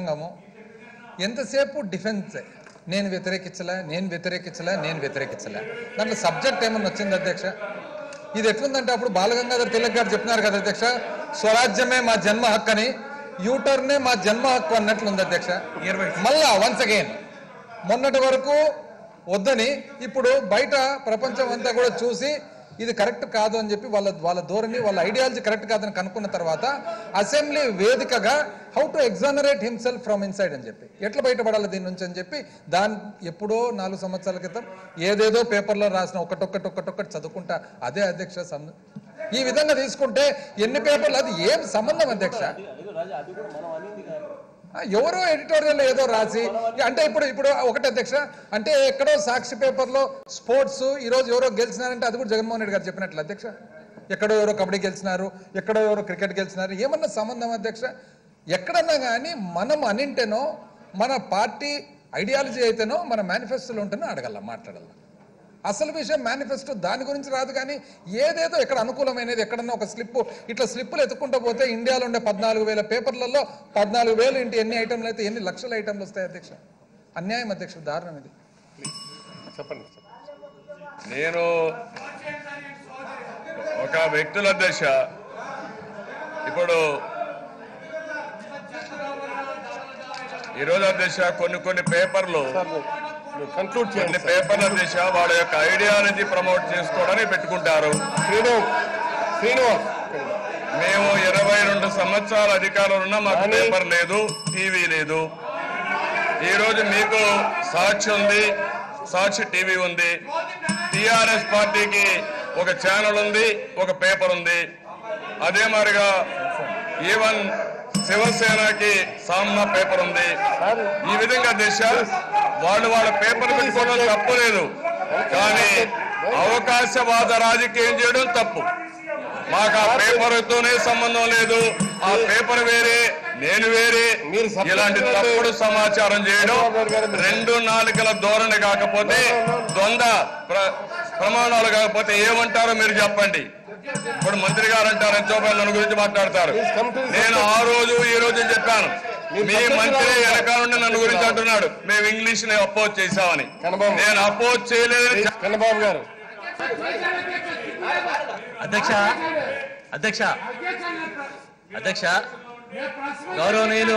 సంఘము ఎంతసేపు డిఫెన్సే నేను వ్యతిరేకించలే నేను వ్యతిరేకించలే నేను వ్యతిరేకించలే దాంట్లో సబ్జెక్ట్ ఏమన్నా వచ్చింది అధ్యక్ష ఇది ఎట్లుందంటే అప్పుడు బాలగంగాధర్ తిలక్ గారు చెప్పినారు కదా అధ్యక్ష స్వరాజ్యమే మా జన్మ హక్కు అని యూటర్నే మా జన్మ హక్కు అన్నట్లుంది అధ్యక్ష మళ్ళా వన్స్ అగైన్ మొన్నటి వరకు వద్దని ఇప్పుడు బయట ప్రపంచం అంతా కూడా చూసి ఇది కరెక్ట్ కాదు అని చెప్పి వాళ్ళ వాళ్ళ ధోరణి వాళ్ళ ఐడియాలజీ కరెక్ట్ కాదని కనుక్కున్న తర్వాత అసెంబ్లీ వేదికగా how to exonerate himself from inside అని చెప్పి ఎట్లా బయటపడాలి దీని నుంచి అని చెప్పి దాని ఎప్పుడో నాలుగు సంవత్సరాల క్రితం ఏదేదో పేపర్లో రాసిన ఒకటొక్కటి ఒక్కటొక్కటి చదువుకుంటా అదే అధ్యక్ష సం- ఈ విధంగా తీసుకుంటే ఎన్ని పేపర్లు అది ఏం సంబంధం అధ్యక్ష ఆ, ఎవరో ఎడిటోరియల్ ఏదో రాసి అంటే ఇప్పుడు ఇప్పుడు ఒకటి అధ్యక్ష అంటే ఎక్కడో సాక్షి పేపర్లో స్పోర్ట్స్ ఈ రోజు ఎవరో గెలిచినారంటే అది కూడా జగన్మోహన్ రెడ్డి గారు చెప్పినట్లు అధ్యక్ష ఎక్కడో ఎవరో కబడ్డీ గెలిచినారు ఎక్కడో ఎవరో క్రికెట్ గెలిచినారు ఏమన్నా సంబంధం అధ్యక్ష ఎక్కడన్నా కానీ మనం అనింటేనో మన పార్టీ ఐడియాలజీ అయితేనో మన మేనిఫెస్టోలో ఉంటేనో అడగల మాట్లాడాల అసలు విషయం మేనిఫెస్టో దాని గురించి రాదు కానీ ఏదేదో ఎక్కడ అనుకూలమైనది ఎక్కడన్నా ఒక స్లిప్ ఇట్లా స్లిప్పులు ఎత్తుకుంటూ పోతే ఇండియాలో ఉండే పద్నాలుగు వేల పేపర్లలో పద్నాలుగు వేలు ఇంటి ఎన్ని ఐటమ్లు అయితే ఎన్ని లక్షల ఐటమ్లు వస్తాయి అధ్యక్ష అన్యాయం అధ్యక్ష దారుణం ఇది చెప్పండి చెప్పండి. నేను ఒక వ్యక్తుల దశ ఇప్పుడు ఈరోజు అధ్యక్ష కొన్ని కొన్ని పేపర్లు సార్ మీరు- మీరు కంక్లూడ్ కొన్ని చేయండి సార్. పేపర్ల దిశ వాళ్ళ యొక్క ఐడియాలజీ ప్రమోట్ చేసుకోవడానికి పెట్టుకుంటారు శ్రీనివాస్ శ్రీనివాస్ మేము ఇరవై రెండు సంవత్సరాల అధికారంలో ఉన్నా మాకు కానీ- పేపర్ లేదు టీవీ లేదు ఈ రోజు మీకు సాక్షి ఉంది సాక్షి టీవీ ఉంది టిఆర్ఎస్ పార్టీకి ఒక ఛానల్ ఉంది ఒక పేపర్ ఉంది అదే మాదిరిగా ఈవెన్ శివసేనకి సామ్నా పేపర్ ఉంది సార్ ఈ విధంగా దేశ వాళ్ళు వాళ్ళ పేపర్ పెట్టుకోవడం తప్పు లేదు కానీ అవకాశవాద రాజకీయం చేయడం తప్పు మాకు ఆ పేపర్తోనే సంబంధం లేదు ఆ పేపర్ వేరే నేను వేరే మీరు సభ్యులు ఇలాంటి కాదు. తప్పుడు సమాచారం చేయడం చంద్రబాబు గారు మీరు- రెండు నాలుకల ధోరణి కాకపోతే ద్వంద్వ ప్ర- ప్రమాణాలు కాకపోతే ఏమంటారో మీరు చెప్పండి ఇప్పుడు మంత్రి గారు అంటారు ఎంతో నన్ను గురించి మాట్లాడతారు Please come to the నేను ఆ రోజు ఈ రోజు చెప్పాను మీరు మీ సభ్యులు మంత్రి కాదు. వెనకాల నుండి నన్ను గురించి అంటున్నాడు మేము ఇంగ్లీష్ ని అపోజ్ చేశామని కనబాబు. నేను అపోజ్ చేయలేదని చెప్ప- కన్నబాబు గారు అధ్యక్ష అధ్యక్ష అధ్యక్ష గౌరవనీయులు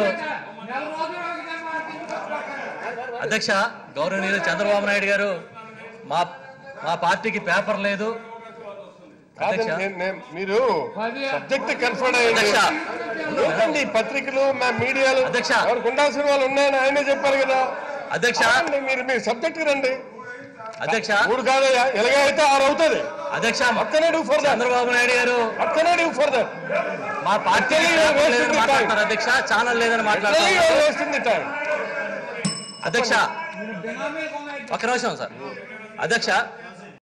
అధ్యక్ష గౌరవనీయులు చంద్రబాబు నాయుడు గారు మా మా పార్టీకి పేపర్ లేదు కాదండి అధ్యక్ష. నేను- నేను- మీరు సబ్జెక్ట్ కన్ఫర్డ్ అయ్యండి అధ్యక్ష ఏంటండి ఈ పత్రికలు మా మీడియాలు అధ్యక్ష. ఎవరికి ఉండాల్సిన వాళ్ళు ఉన్నాయని ఆయనే చెప్పారు కదా అధ్యక్ష ఆగండి, మీరు మీ సబ్జెక్ట్ రండి అధ్యక్ష మూడు కాదయ్యా ఎలాగ అయితే ఆరు అవుతుంది అధ్యక్ష అక్కనే do for that Chandrababu Naidu garu అక్కనే డూ ఫర్ దట్ మా party Actually, you are paper లేదని wasting the మాట్లాడతారు అధ్యక్ష ఛానల్ లేదని మాట్లాడతారు వేస్తుంది టైం అధ్యక్ష ఒక నిమిషం సార్ అధ్యక్ష